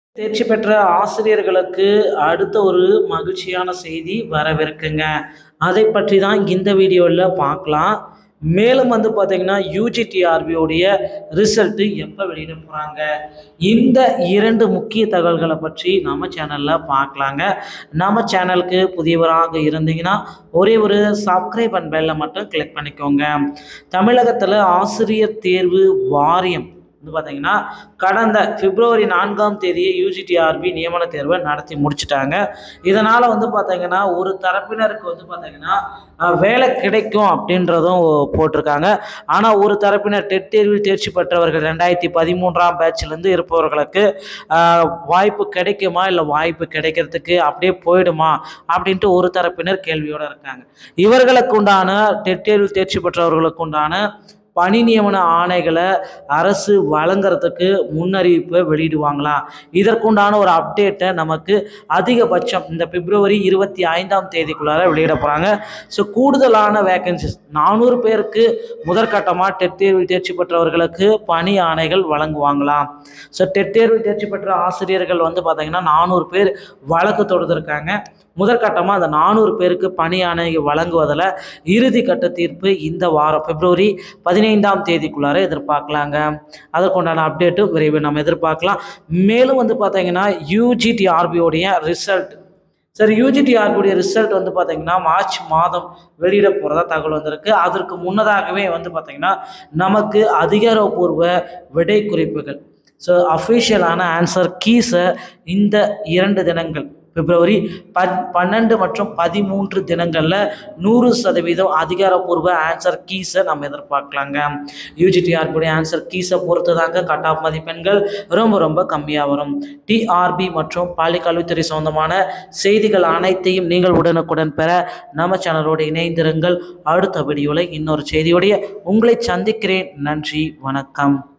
தேர்ச்சி பெற்ற ஆசிரியர்களுக்கு அடுத்த ஒரு மகிழ்ச்சியான செய்தி வரவிருக்குங்க அதை பற்றி தான் இந்த வீடியோவில் பார்க்கலாம் மேலும் வந்து பார்த்தீங்கன்னா யூஜிடிஆர்பியோடைய ரிசல்ட்டு எப்போ வெளியிட போகிறாங்க இந்த இரண்டு முக்கிய தகவல்களை பற்றி நம்ம சேனலில் பார்க்கலாங்க நம்ம சேனலுக்கு புதியவராக இருந்தீங்கன்னா ஒரே ஒரு சப்ஸ்கிரைப் அண்ட் பெல்லை மட்டும் கிளிக் பண்ணிக்கோங்க தமிழகத்தில் ஆசிரியர் தேர்வு வாரியம் வந்து பார்த்தீங்கன்னா கடந்த பிப்ரவரி நான்காம் தேதியே யூஜிடிஆர்பி நியமன தேர்வை நடத்தி முடிச்சிட்டாங்க இதனால் வந்து பார்த்தீங்கன்னா ஒரு தரப்பினருக்கு வந்து பார்த்தீங்கன்னா அஹ், வேலை கிடைக்கும் அப்படின்றதும் போட்டிருக்காங்க ஆனால் ஒரு தரப்பினர் டெட் தேர்வில் தேர்ச்சி பெற்றவர்கள் ரெண்டாயிரத்தி பதிமூன்றாம் பேட்ச்லேருந்து இருப்பவர்களுக்கு அஹ், வாய்ப்பு கிடைக்குமா இல்லை வாய்ப்பு கிடைக்கிறதுக்கு அப்படியே போயிடுமா அப்படின்ட்டு ஒரு தரப்பினர் கேள்வியோடு இருக்காங்க இவர்களுக்கு உண்டான டெட் தேர்வில் தேர்ச்சி பெற்றவர்களுக்கு உண்டான பணி நியமன ஆணைகளை அரசு வழங்குறதுக்கு முன்னறிவிப்பை வெளியிடுவாங்களாம் இதற்குண்டான ஒரு அப்டேட்டை நமக்கு அதிகபட்சம் இந்த பிப்ரவரி இருபத்தி ஐந்தாம் தேதிக்குள்ளார வெளியிட போகிறாங்க ஸோ கூடுதலான வேகன்சிஸ் நானூறு பேருக்கு முதற்கட்டமாக டெட் தேர்வில் தேர்ச்சி பெற்றவர்களுக்கு பணி ஆணைகள் வழங்குவாங்களாம் ஸோ டெட் தேர்வில் தேர்ச்சி பெற்ற ஆசிரியர்கள் வந்து பார்த்திங்கன்னா நானூறு பேர் வழக்கு தொடுத்திருக்காங்க முதற்கட்டமாக அந்த நானூறு பேருக்கு பணி ஆணை வழங்குவதில் இறுதி கட்ட தீர்ப்பு இந்த வாரம் பிப்ரவரி பதினைந்தாம் தேதிக்குள்ளார எதிர்பார்க்கலாங்க அதற்குண்டான அப்டேட்டும் விரைவில் நம்ம எதிர்பார்க்கலாம் மேலும் வந்து பார்த்தீங்கன்னா யூஜிடிஆர்பியோடைய ரிசல்ட் சரி யூஜிடிஆர்பியுடைய ரிசல்ட் வந்து பார்த்தீங்கன்னா மார்ச் மாதம் வெளியிட போகிறதா தகவல் வந்திருக்கு அதற்கு முன்னதாகவே வந்து பார்த்தீங்கன்னா நமக்கு அதிகாரப்பூர்வ விடை குறிப்புகள் ஸோ அஃபிஷியலான ஆன்சர் கீஸை இந்த இரண்டு தினங்கள் பிப்ரவரி பன் பன்னெண்டு மற்றும் பதிமூன்று தினங்களில் நூறு சதவீதம் அதிகாரப்பூர்வ ஆன்சர் கீஸை நம்ம எதிர்பார்க்கலாங்க யூஜிடிஆர்பியுடைய ஆன்சர் கீஸை பொறுத்து தாங்க கட் ஆஃப் மதிப்பெண்கள் ரொம்ப ரொம்ப கம்மியாக வரும் டிஆர்பி மற்றும் பள்ளி கல்வித்துறை சம்பந்தமான செய்திகள் அனைத்தையும் நீங்கள் உடனுக்குடன் பெற நம்ம சேனலோடு இணைந்திருங்கள் அடுத்த வீடியோவில் இன்னொரு செய்தியோடைய உங்களை சந்திக்கிறேன் நன்றி வணக்கம்